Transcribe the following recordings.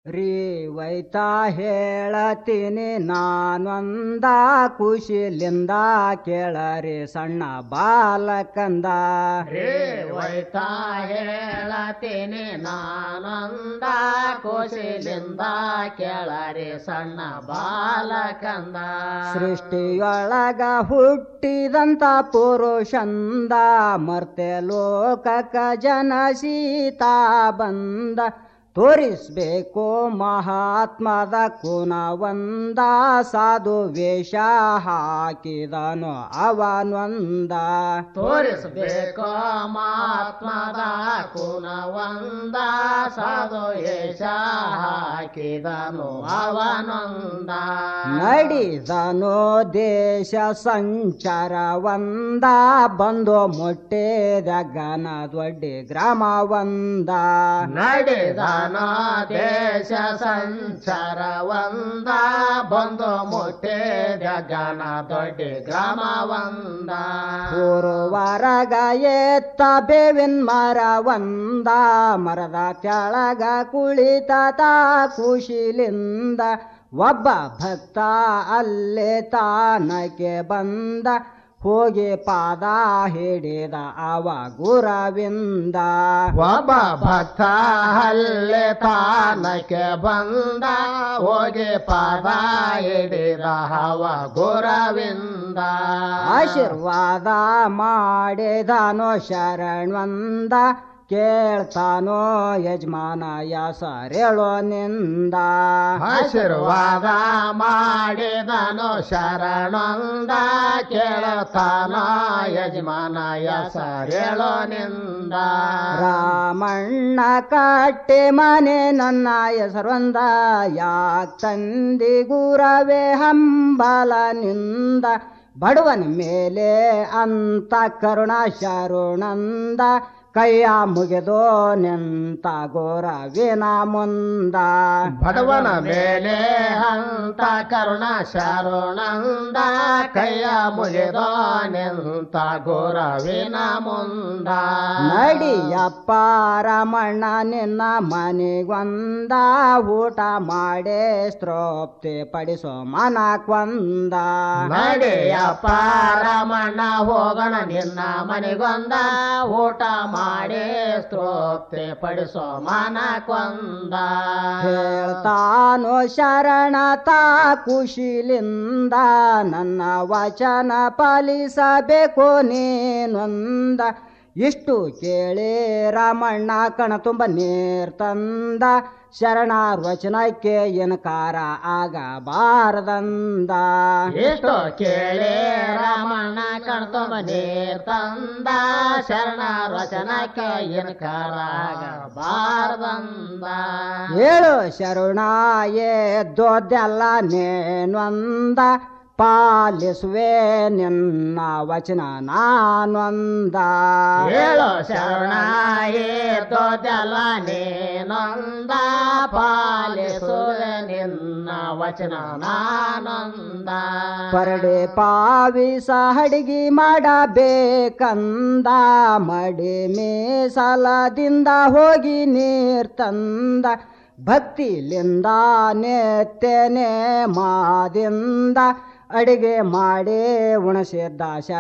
ರೀ ವೈತಾ ಹೇಳತೀನಿ ನಾನೊಂದ ಖುಷಿಲಿಂದ ಕೇಳರಿ ಸಣ್ಣ ಬಾಲಕಂದ ರೇ ವೈತಾ ಹೇಳತೀನಿ ನಾನೊಂದ ಖುಷಿಲಿಂದ ಕೇಳರಿ ಸಣ್ಣ ಬಾಲಕಂದ ಸೃಷ್ಟಿಯೊಳಗ ಹುಟ್ಟಿದಂತ ಪುರುಷಂದ ಮರ್ತೆ ಲೋಕಕ ಜನ ಸೀತಾ ಬಂದ ತೋರಿಸ್ಬೇಕು ಮಹಾತ್ಮದ ಕುಣವಂದ ಸಾಧು ವೇಷ ಹಾಕಿದನು ಅವನೊಂದ ತೋರಿಸಬೇಕು ಮಹಾತ್ಮದ ಕುಣವಂದ ಸಾಧು ಯೇಷ ಹಾಕಿದನು ಅವನೊಂದ ನಡೆದನು ದೇಶ ಸಂಚಾರವಂದ ಬಂದು ಮುಟ್ಟಿದ ಗನ ದೊಡ್ಡ ಗ್ರಾಮವಂದ ನಡೆದನ ದೇಶ ಸಂಚಾರವಂದ ಬಂದು ಮುಟ್ಟೆ ಜಗನ ದೊಡ್ಡ ಗ್ರಾಮವಂದ ಪೂರ್ವರಗ ಎತ್ತ ಬೇವಿನ ಮರವಂದ ಮರದ ಕೆಳಗ ಕುಳಿತ ತಾ ಖುಷಿಲಿಂದ ಒಬ್ಬ ಭಕ್ತ ಅಲ್ಲೇ ತಾನಕ್ಕೆ ಬಂದ ಹೋಗಿ ಪಾದ ಹಿಡಿದ ಅವ ಗುರವಿಂದ ಒಬ್ಬ ಭಕ್ತ ಹಲ್ಲೆ ತಾನಕ್ಕೆ ಬಂದ ಹೋಗಿ ಪಾದ ಹಿಡಿದ ಹವ ಗುರವಿಂದ ಆಶೀರ್ವಾದ ಮಾಡಿದನೋ ಶರಣವಂದ ಕೇಳ್ತಾನೋ ಯಜಮಾನ ಯಾಸರೇಳೋ ನಿಂದ ಆಶೀರ್ವಾದ ಮಾಡಿದನು ಶರಣಂದ ಕೇಳುತ್ತಾನ ಯಜಮಾನ ಹೆಸರೇಳೋ ನಿಂದ ರಾಮಣ್ಣ ಕಟ್ಟೆ ಮನೆ ನನ್ನ ಹೆಸರೊಂದ ಯಾಕ್ ತಂದಿ ಗುರವೇ ಹಂಬಲನಿಂದ ಬಡವನ ಮೇಲೆ ಅಂತ ಕರುಣ ಶರುಣಂದ ಕೈಯ ಮುಗಿದೋ ನಿಂತ ಗೋರವಿನ ಮುಂದ ಬಡವನ ಮೇಲೆ ಅಂತ ಕರುಣ ಶರಣಂದ ಕೈಯ ಮುಗಿದೋ ನಿಂತ ಗುರವಿನ ಮುಂದ ನಡಿಯಪ್ಪ ರಮಣ್ಣ ನಿನ್ನ ಮನೆಗೊಂದ ಊಟ ಮಾಡೇ ತೃಪ್ತಿ ಪಡಿಸೋ ಮನಕ್ಕೊಂದ ನಡೆಯಪ್ಪ ರಮಣ್ಣ ಹೋಗೋಣ ನಿನ್ನ ಮನೆಗೊಂದ ಊಟ ಮಾಡಿ ಸ್ತೋತ್ರ ಪಡಿಸೋ ಮನ ಕೊಂದ ಹೇಳ್ತಾನೋ ಶರಣ ತಾ ಖುಷಿಲಿಂದ ನನ್ನ ವಚನ ಪಾಲಿಸಬೇಕು ನೀನೊಂದ ಇಷ್ಟು ಕೇಳಿ ರಾಮಣ್ಣ ಕಣ ತುಂಬ ನೀರ್ ತಂದ ಶರಣ ವಚನಕ್ಕೆ ಏನಕಾರ ಆಗಬಾರದಂದ ಎಷ್ಟು ಕೇಳಿ ರಮಣ ಕಣ್ತೊಂಬ ನೀರ್ ತಂದ ಶರಣ ರಚನಕ್ಕೆ ಇನ್ಕರಾಗ ಬಾರದಂದ ಹೇಳು ಶರುಣ ಎದ್ದೋದ್ದೆಲ್ಲ ನೇನೊಂದ ಪಾಲಿಸುವೆ ನಿನ್ನ ವಚನ ನಾನೊಂದ ಹೇಳು ಶರಣ ಏತೋದೆಲ್ಲ ನೀನೊಂದ ಪಾಲಿಸುವೆ ನಿನ್ನ ವಚನ ನಾನೊಂದ ಪರಡೆ ಪಾವಿಸ ಹಡಗಿ ಮಾಡಬೇಕಂದ ಮಡಿ ಮೀಸಲದಿಂದ ಹೋಗಿ ನೀರ್ ತಂದ ಭಕ್ತಿಲಿಂದ ನೆತ್ತನೆ ಮಾದಿಂದ ಅಡಿಗೆ ಮಾಡಿ ಉಣಸಿದ್ದ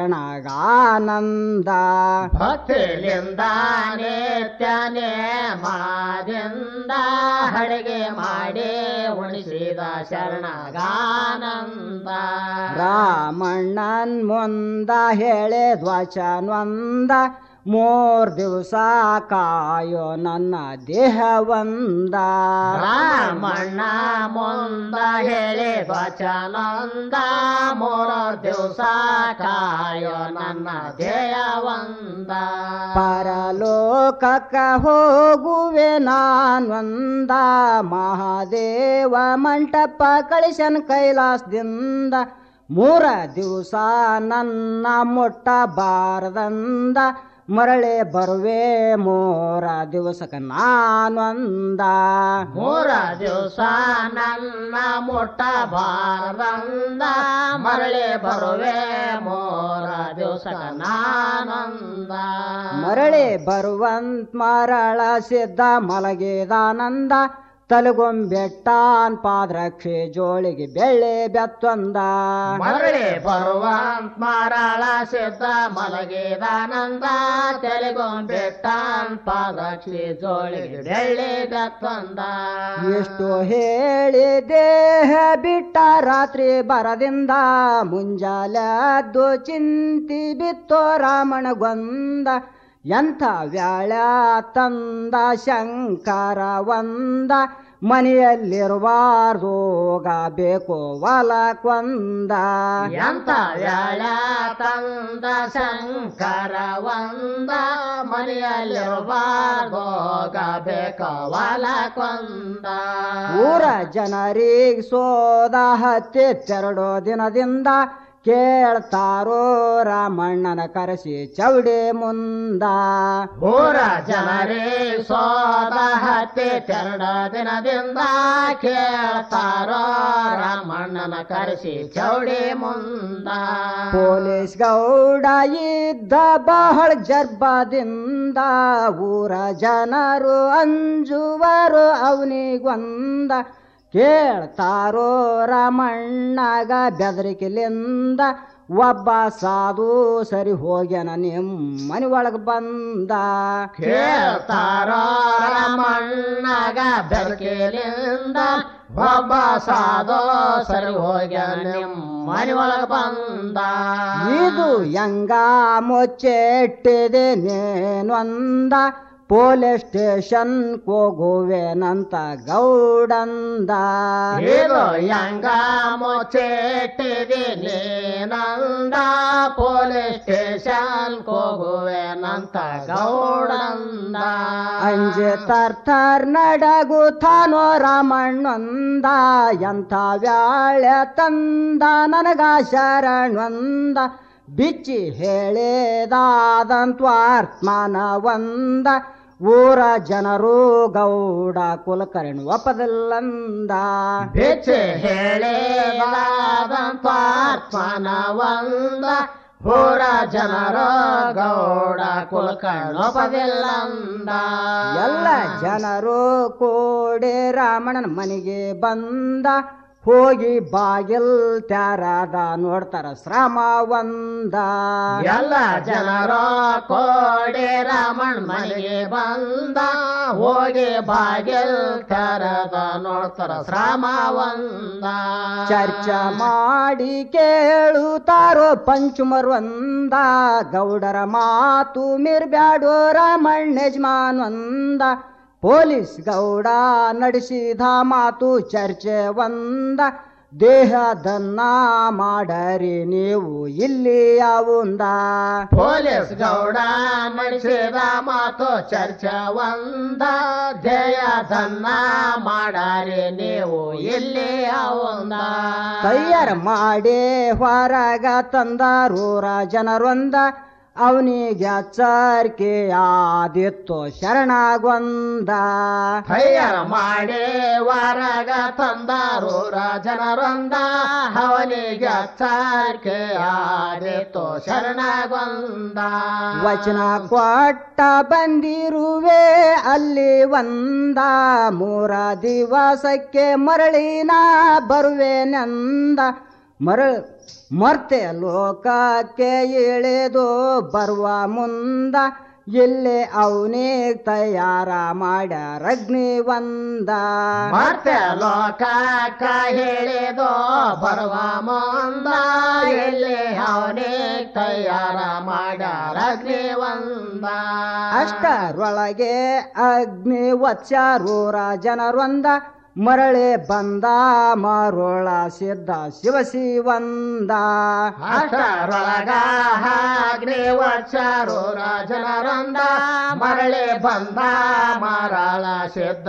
ಶರಣಗಾನಂದ ಭಕ್ತಿಲಿಂದ ನಿತ್ಯನೇ ಮಾದಿಂದ ಅಡಿಗೆ ಮಾಡಿ ಉಣಿಸಿದ ಶರಣಗಾನಂದ ರಾಮಣ್ಣನ್ ಮುಂದ ಹೇಳೆ ಧ್ವಚನೊಂದ ಮೂರ್ ದಿವಸ ಕಾಯೋ ನನ್ನ ದೇಹವಂದ ರಾಮಣ್ಣ ಮುಂದ ಹೇಳಿ ವಚನಂದ ಮೂರು ದಿವಸ ಕಾಯೋ ನನ್ನ ಧ್ಯೇಯವಂದ ಪರಲೋಕಕ್ಕ ಹೋಗುವೆ ನಾನೊಂದ ಮಹಾದೇವ ಮಂಟಪ ಕಳಿಸನ್ ಕೈಲಾಸದಿಂದ ಮೂರ ದಿವಸ ನನ್ನ ಮುಟ್ಟಬಾರದಂದ ಮರಳೆ ಬರುವೆ ಮೂರ ದಿವಸಕ್ಕೆ ನಾನೊಂದ ಮೂರ ದಿವಸ ನನ್ನ ಮುಟ್ಟ ಬಾರದಂದ ಮರಳಿ ಬರುವೆ ಮೂರ ದಿವಸ ನಾನಂದ ಮರಳಿ ಬರುವಂತ ಮರಳ ಸಿದ್ಧ ಮಲಗಿದಾನಂದ ತಲಗೊಂಬೆಟ್ಟಾನ್ ಪಾದ್ರಕ್ಷೆ ಜೋಳಿಗೆ ಬೆಳ್ಳೆ ಬೆತ್ತೊಂದ ಮರಳಿ ಬರುವಂತ ಮಾರಾಳ ಸಿದ್ಧ ಮಲಗಿದಾನಂದ ತೆಲುಗೊಂಬೆಟ್ಟಾನ್ ಪಾದಕ್ಷಿ ಜೋಳಿಗೆ ಬೆಳ್ಳಿ ಬೆತ್ತಂದ ಎಷ್ಟು ಹೇಳಿ ದೇಹ ಬಿಟ್ಟ ರಾತ್ರಿ ಬರದಿಂದ ಮುಂಜಾಲದ್ದು ಚಿಂತಿ ಬಿತ್ತೋ ರಾಮಣ ಗೊಂದ ಎಂಥ ವ್ಯಾಳ ತಂದ ಶಂಕರ ಒಂದ ಮನೆಯಲ್ಲಿರಬಾರ್ದೋಗ ಬೇಕು ಹೊಲಕ್ಕೊಂದ ಎಂತ ವ್ಯಾಳ ತಂದ ಶಂಕರ ಒಂದ ಮನೆಯಲ್ಲಿರಬಾರ್ದೋಗ ಬೇಕವಲ ಕೊಂದ ಊರ ಜನರಿಗೆ ಸೋದ ಹತ್ತೆರಡು ದಿನದಿಂದ ಕೇಳ್ತಾರೋ ರಾಮಣ್ಣನ ಕರೆಸಿ ಚೌಡೆ ಮುಂದ ಊರ ಜನರೇ ಸೋದ ಹತ್ತಿ ತೆರಡ ದಿನದಿಂದ ಕೇಳ್ತಾರೋ ರಾಮಣ್ಣನ ಕರೆಸಿ ಚೌಡಿ ಮುಂದ ಪೊಲೀಸ್ ಗೌಡ ಇದ್ದ ಬಹಳ ಜರ್ಬದಿಂದ ಊರ ಜನರು ಅಂಜುವರು ಅವನಿಗೊಂದ ಕೇಳ್ತಾರೋ ರಾಮಣ್ಣಗ ಬೆದರಿಕೆಲಿಂದ ಒಬ್ಬ ಸಾಧು ಸರಿ ಹೋಗ್ಯಾನ ನಿಮ್ಮ ಮನೆ ಒಳಗೆ ಬಂದ ಕೇಳ್ತಾರೋ ರಾಮಣ್ಣಗ ಬೆರಕೆಲಿಂದ ಒಬ್ಬ ಸಾಧೋ ಸರಿ ಹೋಗ್ಯ ನಿಮ್ಮ ಮನೆ ಒಳಗೆ ಬಂದ ಇದು ಯಂಗ ಮುಚ್ಚೆಟ್ಟಿದೆ ನೇನೊಂದ ಪೊಲೀಸ್ ಸ್ಟೇಷನ್ ಹೋಗುವೆನಂತ ಗೌಡಂದ ಇದು ಯಂಗ ಮುಚ್ಚೆಟ್ಟಿದೆ ನೀನಂದ ಪೊಲೀಸ್ ಸ್ಟೇಷನ್ ಹೋಗುವೆನಂತ ಗೌಡಂದ ಅಂಜೆ ತರ್ತರ್ ನಡಗುತ್ತಾನೋ ರಾಮಣ್ಣಂದ ಎಂಥ ವ್ಯಾಳೆ ತಂದ ನನಗ ಶರಣೊಂದ ಬಿಚ್ಚಿ ಹೇಳಿದಾದಂತು ಆತ್ಮನ ಒಂದ ಊರ ಜನರು ಗೌಡ ಕುಲಕರ್ಣಿ ಒಪ್ಪದಿಲ್ಲಂದ ಬಿಚ್ಚಿ ಹೇಳಿದಂತ ಆತ್ಮನ ಒಂದ ಊರ ಜನರು ಗೌಡ ಕುಲಕರ್ಣೋಪದಿಲ್ಲಂದ ಎಲ್ಲ ಜನರು ಕೂಡಿ ರಾಮಣ್ಣನ ಮನೆಗೆ ಬಂದ ಹೋಗಿ ಬಾಗಿಲ್ ತ್ಯಾರಾದ ನೋಡ್ತಾರ ಶ್ರಮ ಒಂದ ಎಲ್ಲ ಜನರು ಕೋಡಿ ರಾಮಣ್ಣ ಮನೆಗೆ ಬಂದ ಹೋಗಿ ಬಾಗಿಲ್ ತೆರದ ನೋಡ್ತಾರ ಶ್ರಮ ಒಂದ ಚರ್ಚೆ ಮಾಡಿ ಕೇಳುತ್ತಾರೋ ಪಂಚುಮರ್ ಒಂದ ಗೌಡರ ಮಾತು ಮಿರ್ಬ್ಯಾಡೋ ರಾಮಣ್ಣ ಯಜಮಾನ್ ಒಂದ ಪೊಲೀಸ್ ಗೌಡ ನಡೆಸಿದ ಮಾತು ಚರ್ಚೆ ಒಂದ ದೇಹದನ್ನ ಮಾಡರಿ ನೀವು ಇಲ್ಲಿ ಯಾವುಂದ ಪೊಲೀಸ್ ಗೌಡ ನಡೆಸಿದ ಮಾತು ಚರ್ಚೆ ಒಂದ ಧ್ಯೇಯದನ್ನ ಮಾಡಾರಿ ನೀವು ಇಲ್ಲಿ ಅವಂದ ತಯಾರ ಮಾಡಿ ಹೊರಗ ತಂದಾರೂರ ಜನರೊಂದ ಅವನಿಗೆ ಅಚ್ಚರಿಕೆ ಆದಿತ್ತು ಶರಣಗೊಂದ ತಯಾರ ಮಾಡಿ ಹೊರಗ ತಂದಾರೂರ ಜನರೊಂದ ಅವನಿಗೆ ಅಚ್ಚಾರಿಕೆ ಆದಿತ್ತು ಶರಣಗೊಂದ ವಚನ ಕೊಟ್ಟ ಬಂದಿರುವೆ ಅಲ್ಲಿ ಒಂದ ಮೂರ ದಿವಸಕ್ಕೆ ಮರಳಿನ ಬರುವೆನೆಂದ ಮರ ಮರ್ತೆ ಲೋಕಕ್ಕೆ ಇಳಿದು ಬರುವ ಮುಂದ ಇಲ್ಲೇ ಅವನಿಗೆ ತಯಾರ ಮಾಡ್ಯಾರಗ್ನಿ ಒಂದ ಮತ್ತೆ ಲೋಕಕ್ಕ ಹೇಳಿದೋ ಬರುವ ಮುಂದ ಎಲ್ಲಿ ಅವನೇ ತಯಾರ ಮಾಡ್ಯಾರ ಅಗ್ನಿ ಒಂದ ಅಷ್ಟರೊಳಗೆ ಅಗ್ನಿ ವತ್ಸಾರೂರ ಜನರೊಂದ ಮರಳೆ ಬಂದ ಮರುಳ ಸಿದ್ಧ ಶಿವಶಿವಂದ ಅಷ್ಟರೊಳಗ ಅಗ್ನಿ ವಚಾರು ರಾಜನರಂದ ಮರಳಿ ಬಂದ ಮರಳ ಸಿದ್ಧ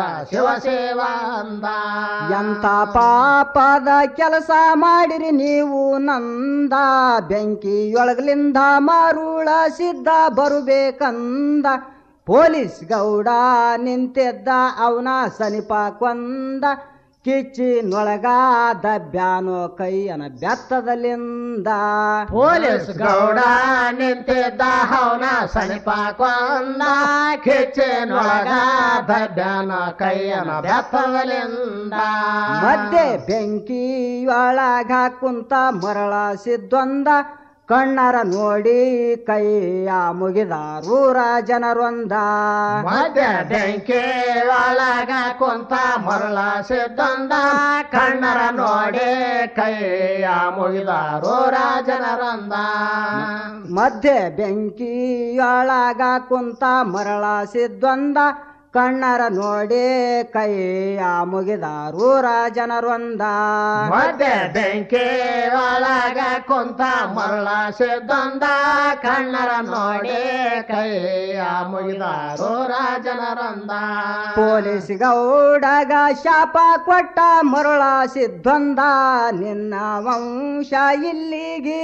ಶಿವಶಿವಂದ ಎಂತ ಪಾಪದ ಕೆಲಸ ಮಾಡಿರಿ ನೀವು ನಂದ ಬೆಂಕಿಯೊಳಗಲಿಂದ ಮರುಳ ಸಿದ್ಧ ಬರುಬೇಕಂದ ಪೊಲೀಸ್ ಗೌಡ ನಿಂತಿದ್ದ ಅವನ ಸನಿಪ ಕೊಂದ ಕಿಚ್ಚಿನೊಳಗ ದಬ್ಬ್ಯಾನೋ ಕೈಯನ ಬೆತ್ತದಲ್ಲಿಂದ ಪೊಲೀಸ್ ಗೌಡ ನಿಂತಿದ್ದ ಅವನ ಸಮೀಪ ಕೊಂದ ಕಿಚ್ಚನೊಳಗ ದಡ್ಡನ ಕೈಯನ ಬೆತ್ತದಲಿಂದ ಮಧ್ಯೆ ಬೆಂಕಿಯೊಳಗ ಕುಂತ ಮರಳ ಸಿದ್ದೊಂದ ಕಣ್ಣರ ನೋಡಿ ಕೈಯ ಮುಗಿದಾರೂರ ಜನರೊಂದ ಮಧ್ಯ ಬೆಂಕಿ ಒಳಗ ಕುಂತ ಮರಳ ಸಿದ್ದಂದ ಕಣ್ಣರ ನೋಡಿ ಕೈಯ ಮುಗಿದಾರು ರಾಜನರಂದ ಮಧ್ಯೆ ಬೆಂಕಿಯೊಳಗ ಕುಂತ ಮರಳ ಸಿದ್ದೊಂದ ಕಣ್ಣರ ನೋಡಿ ಕೈಯ ಮುಗಿದಾರೂರ ಜನರೊಂದ ಮಧ್ಯ ಬೆಂಕಿ ಒಳಗ ಕುಂತ ಮರಳ ಸಿದ್ದಂದ ಕಣ್ಣರ ನೋಡಿ ಕೈಯ ಮುಗಿದಾರು ರಾಜನರಂದ ಪೊಲೀಸ್ ಗೌಡಗ ಶಾಪ ಕೊಟ್ಟ ಮರಳ ಸಿದ್ಧೊಂದ ನಿನ್ನ ವಂಶ ಇಲ್ಲಿಗೆ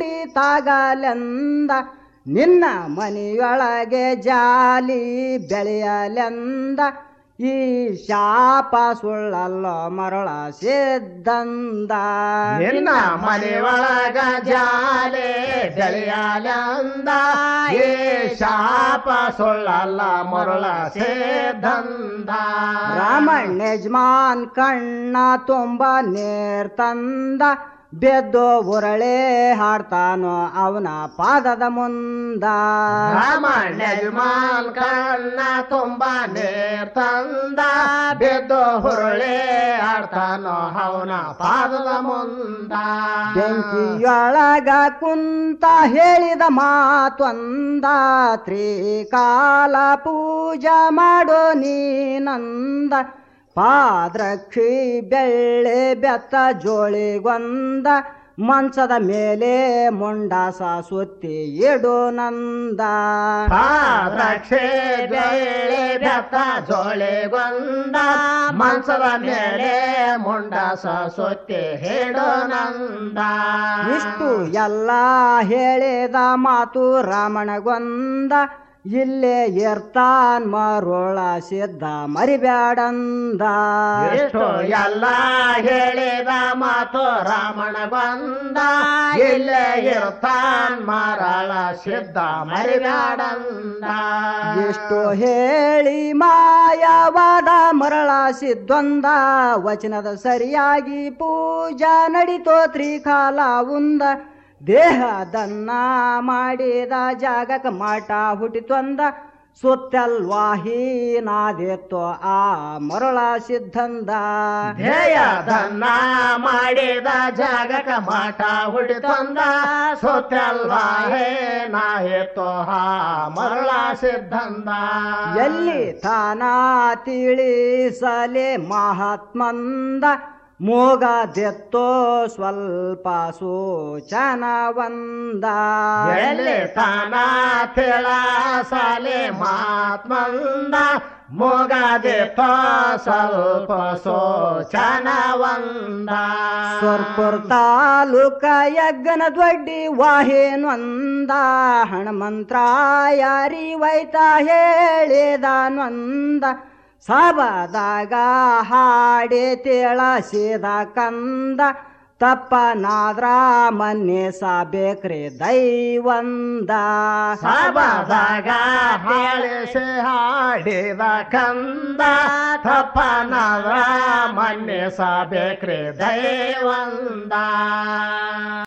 ಖಂಡಿತಾಗಲೆಂದ ನಿನ್ನ ಮನೆಯೊಳಗೆ ಜಾಲಿ ಬೆಳೆಯಲೆಂದ ಈ ಶಾಪ ಸುಳ್ಳಲ್ಲೋ ಮರಳ ಸಿದ್ಧಂದ ನಿನ್ನ ಮನೆ ಒಳಗ ಜಾಲೆ ಬೆಳೆಯಲಂದ ಈ ಶಾಪ ಸುಳ್ಳಲ್ಲ ಮರುಳ ಸೇದಂದ ರಾಮಣ್ಣ ಯಜಮಾನ್ ಕಣ್ಣ ತುಂಬ ನೀರ್ ತಂದ ಬೆದ್ದು ಉರಳೆ ಹಾಡ್ತಾನೋ ಅವನ ಪಾದದ ಮುಂದ ರಾಮಣ್ಣ ಯಜಮಾನ್ ಕಣ್ಣ ತುಂಬ ನೀರ್ ತಂದ ಬೆದ್ದು ಹುರುಳೆ ಆಡ್ತಾನೋ ಅವನ ಪಾದದ ಮುಂದ ಬೆಂಕಿಯೊಳಗ ಕುಂತ ಹೇಳಿದ ಮಾತೊಂದ ತ್ರಿಕಾಲ ಪೂಜಾ ಮಾಡೋ ನೀನಂದ ಪಾದ್ರಕ್ಷಿ ಬೆಳ್ಳೆ ಬೆತ್ತ ಜೋಳಿಗೊಂದ ಮಂಚದ ಮೇಲೆ ಮುಂಡಾಸ ಸುತ್ತಿ ಇಡು ನಂದ ಪಾದ್ರಕ್ಷೆ ಬೆಳ್ಳಿ ಬೆತ್ತ ಜೋಳೆಗೊಂದ ಮನ್ಸದ ಮೇಲೆ ಮುಂಡಾಸ ಸೊತ್ತೆ ಹೇಳೋ ನಂದ ಇಷ್ಟು ಎಲ್ಲ ಹೇಳಿದ ಮಾತು ರಾಮಣಗೊಂದ ಇಲ್ಲೇ ಇರ್ತಾನ್ ಮರೋಳ ಸಿದ್ಧ ಮರಿಬ್ಯಾಡಂದ ಎಷ್ಟು ಎಲ್ಲ ಹೇಳಿದ ಮಾತು ರಾಮಣ ಬಂದ ಇಲ್ಲೇ ಇರ್ತಾನ್ ಮಾರಾಳ ಸಿದ್ಧ ಮರಿಬ್ಯಾಡಂದ ಇಷ್ಟು ಹೇಳಿ ಮಾಯವಾದ ಮರಳ ಸಿದ್ಧೊಂದ ವಚನದ ಸರಿಯಾಗಿ ಪೂಜಾ ನಡಿತೋ ತ್ರಿಕಾಲ ಉಂದ ದೇಹದನ್ನ ಮಾಡಿದ ಜಾಗಕ್ಕೆ ಮಾಟ ಹುಟ್ಟಿತೊಂದ ಸುತ್ತಲ್ವಾಹಿ ನಾದಿತ್ತು ಆ ಮರಳ ಸಿದ್ಧಂದ ಧ್ಯೇಯದನ್ನ ಮಾಡಿದ ಜಾಗಕ ಮಾಟ ಹುಡಿತಂದ ಸೊತ್ತಲ್ವಾಹೇ ನಾಯೇತೋ ಹಾ ಮರಳ ಸಿದ್ಧಂದ ಎಲ್ಲಿ ತಾನ ತಿಳಿಸಲೆ ಮಹಾತ್ಮಂದ ಮೂಗದೆತ್ತೋ ಸ್ವಲ್ಪ ಸೂಚನವಂದ ಎಲ್ಲಿ ತಾನ ತಿಳ ಸಾಲೆ ಮಾತ್ಮಂದ ಮೊಗದೆ ಸ್ವಲ್ಪ ಸೋಚನವಂದ ಸ್ವರ್ಪುರ್ ತಾಲೂಕ ಯಜ್ಞನ ದೊಡ್ಡಿ ವಾಹೇನೊಂದ ಹಣಮಂತ್ರಾಯಾರಿ ವೈತ ಹೇಳಿದನೊಂದ ಸಬದಾಗ ಹಾಡಿ ತಿಳಸಿದ ಕಂದ ತಪ್ಪನಾದ್ರ ಮನ್ನೆ ಸಾಬೇಕ್ರಿ ದೈವಂದ ಸಬದಾಗ ಹಾಳಿಸಿ ಹಾಡಿದ ಕಂದ ತಪ್ಪನದ ಮನ್ನೆ ಸಬೇಕ್ರಿ ದೈವಂದ